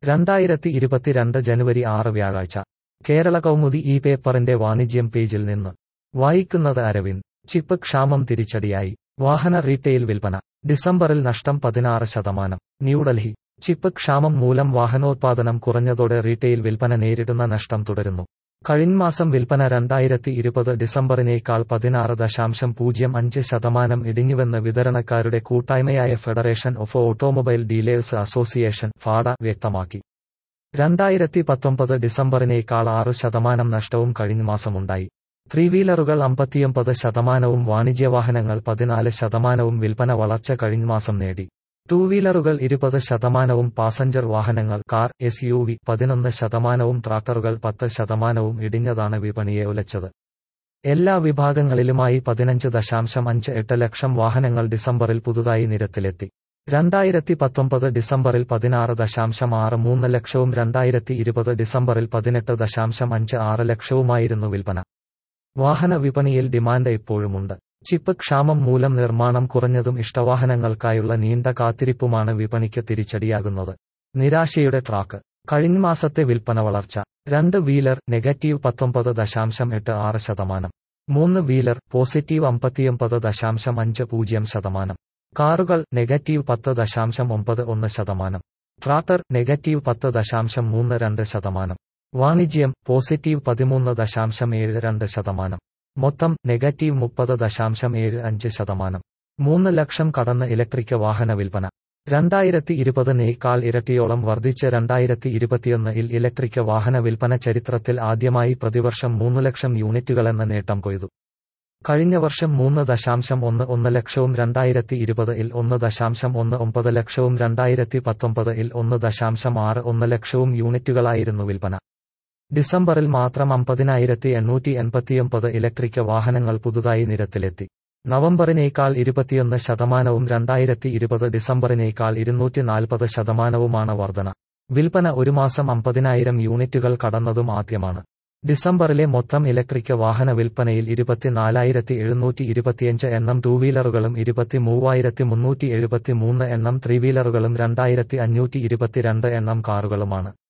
രണ്ടായിരത്തി ഇരുപത്തിരണ്ട് ജനുവരി ആറ് വ്യാഴാഴ്ച കേരള കൗമുദി ഈ പേപ്പറിന്റെ വാണിജ്യം പേജിൽ നിന്ന് വായിക്കുന്നത് അരവിന്ദ് ചിപ്പ് ക്ഷാമം തിരിച്ചടിയായി വാഹന റീറ്റെയിൽ വിൽപ്പന ഡിസംബറിൽ നഷ്ടം പതിനാറ് ശതമാനം ന്യൂഡൽഹി ചിപ്പ് ക്ഷാമം മൂലം വാഹനോത്പാദനം കുറഞ്ഞതോടെ റീറ്റെയിൽ വിൽപ്പന നേരിടുന്ന നഷ്ടം തുടരുന്നു കഴിഞ്ഞമാസം വിൽപ്പന രണ്ടായിരത്തി ഇരുപത് ഡിസംബറിനേക്കാൾ പതിനാറ് ദശാംശം പൂജ്യം അഞ്ച് ശതമാനം ഇടിഞ്ഞുവെന്ന് വിതരണക്കാരുടെ കൂട്ടായ്മയായ federation of automobile dealers association FADA വ്യക്തമാക്കി രണ്ടായിരത്തി പത്തൊമ്പത് ഡിസംബറിനേക്കാൾ ആറ് ശതമാനം നഷ്ടവും കഴിഞ്ഞമാസമുണ്ടായി ത്രീ വീലറുകൾ അമ്പത്തിയൊമ്പത് ശതമാനവും വാണിജ്യവാഹനങ്ങൾ പതിനാല് ശതമാനവും വിൽപ്പന വളർച്ച കഴിഞ്ഞമാസം നേടി ടൂ വീലറുകൾ ഇരുപത് ശതമാനവും പാസഞ്ചർ വാഹനങ്ങൾ കാർ എസ് യു വി പതിനൊന്ന് ശതമാനവും ട്രാക്ടറുകൾ പത്ത് ശതമാനവും ഇടിഞ്ഞതാണ് വിപണിയെ ഉലച്ചത് എല്ലാ വിഭാഗങ്ങളിലുമായി പതിനഞ്ച് ദശാംശം അഞ്ച് എട്ട് ലക്ഷം വാഹനങ്ങൾ ഡിസംബറിൽ പുതുതായി നിരത്തിലെത്തി രണ്ടായിരത്തി പത്തൊമ്പത് ഡിസംബറിൽ പതിനാറ് ദശാംശം ആറ് മൂന്ന് ലക്ഷവും രണ്ടായിരത്തി ഇരുപത് ഡിസംബറിൽ പതിനെട്ട് ദശാംശം അഞ്ച് ആറ് ലക്ഷവുമായിരുന്നു വിൽപ്പന വാഹന വിപണിയിൽ ഡിമാൻഡ് ഇപ്പോഴുമുണ്ട് ചിപ്പ് ക്ഷാമം മൂലം നിർമ്മാണം കുറഞ്ഞതും ഇഷ്ടവാഹനങ്ങൾക്കായുള്ള നീണ്ട കാത്തിരിപ്പുമാണ് വിപണിക്ക് തിരിച്ചടിയാകുന്നത് നിരാശയുടെ ട്രാക്ക് കഴിഞ്ഞ മാസത്തെ വിൽപ്പന വളർച്ച രണ്ട് വീലർ നെഗറ്റീവ് പത്തൊമ്പത് ദശാംശം എട്ട് ആറ് ശതമാനം മൂന്ന് വീലർ പോസിറ്റീവ് അമ്പത്തിയൊമ്പത് ദശാംശം അഞ്ച് പൂജ്യം ശതമാനം കാറുകൾ നെഗറ്റീവ് പത്ത് ദശാംശം ഒമ്പത് ഒന്ന് ശതമാനം ട്രാക്ടർ നെഗറ്റീവ് പത്ത് ദശാംശം മൂന്ന് രണ്ട് ശതമാനം വാണിജ്യം പോസിറ്റീവ് പതിമൂന്ന് ദശാംശം ഏഴ് രണ്ട് ശതമാനം മൊത്തം നെഗറ്റീവ് മുപ്പത് ദശാംശം ഏഴ് അഞ്ച് ശതമാനം മൂന്ന് ലക്ഷം കടന്ന് ഇലക്ട്രിക് വാഹന വിൽപ്പന രണ്ടായിരത്തി ഇരുപതിനേക്കാൾ ഇരട്ടിയോളം വർദ്ധിച്ച് രണ്ടായിരത്തി ഇരുപത്തിയൊന്നിൽ ഇലക്ട്രിക് വാഹന വിൽപ്പന ചരിത്രത്തിൽ ആദ്യമായി പ്രതിവർഷം മൂന്ന് ലക്ഷം യൂണിറ്റുകളെന്ന നേട്ടം കൊയ്തു കഴിഞ്ഞ വർഷം മൂന്ന് ദശാംശം ഒന്ന് ഒന്ന് ലക്ഷവും രണ്ടായിരത്തി ഇരുപതിൽ ഒന്ന് ദശാംശം ഒന്ന് ഒമ്പത് ലക്ഷവും രണ്ടായിരത്തി പത്തൊമ്പതിൽ ഒന്ന് ദശാംശം ആറ് ഒന്ന് ലക്ഷവും യൂണിറ്റുകളായിരുന്നു വിൽപ്പന ഡിസംബറിൽ മാത്രം അമ്പതിനായിരത്തി എണ്ണൂറ്റി എൺപത്തിയൊമ്പത് ഇലക്ട്രിക് വാഹനങ്ങൾ പുതുതായി നിരത്തിലെത്തി നവംബറിനേക്കാൾ ഇരുപത്തിയൊന്ന് ശതമാനവും രണ്ടായിരത്തി ഇരുപത് ഡിസംബറിനേക്കാൾ ഇരുന്നൂറ്റി നാൽപ്പത് ശതമാനവുമാണ് വർധന വിൽപ്പന ഒരു മാസം അമ്പതിനായിരം യൂണിറ്റുകൾ കടന്നതും ആദ്യമാണ് ഡിസംബറിലെ മൊത്തം ഇലക്ട്രിക് വാഹന വിൽപ്പനയിൽ ഇരുപത്തിനാലായിരത്തി എഴുന്നൂറ്റി ഇരുപത്തിയഞ്ച് എണ്ണം ടൂ വീലറുകളും ഇരുപത്തി മൂവായിരത്തി മുന്നൂറ്റി എഴുപത്തി മൂന്ന് എണ്ണം ത്രീ വീലറുകളും രണ്ടായിരത്തി അഞ്ഞൂറ്റി ഇരുപത്തിരണ്ട് എണ്ണം കാറുകളുമാണ്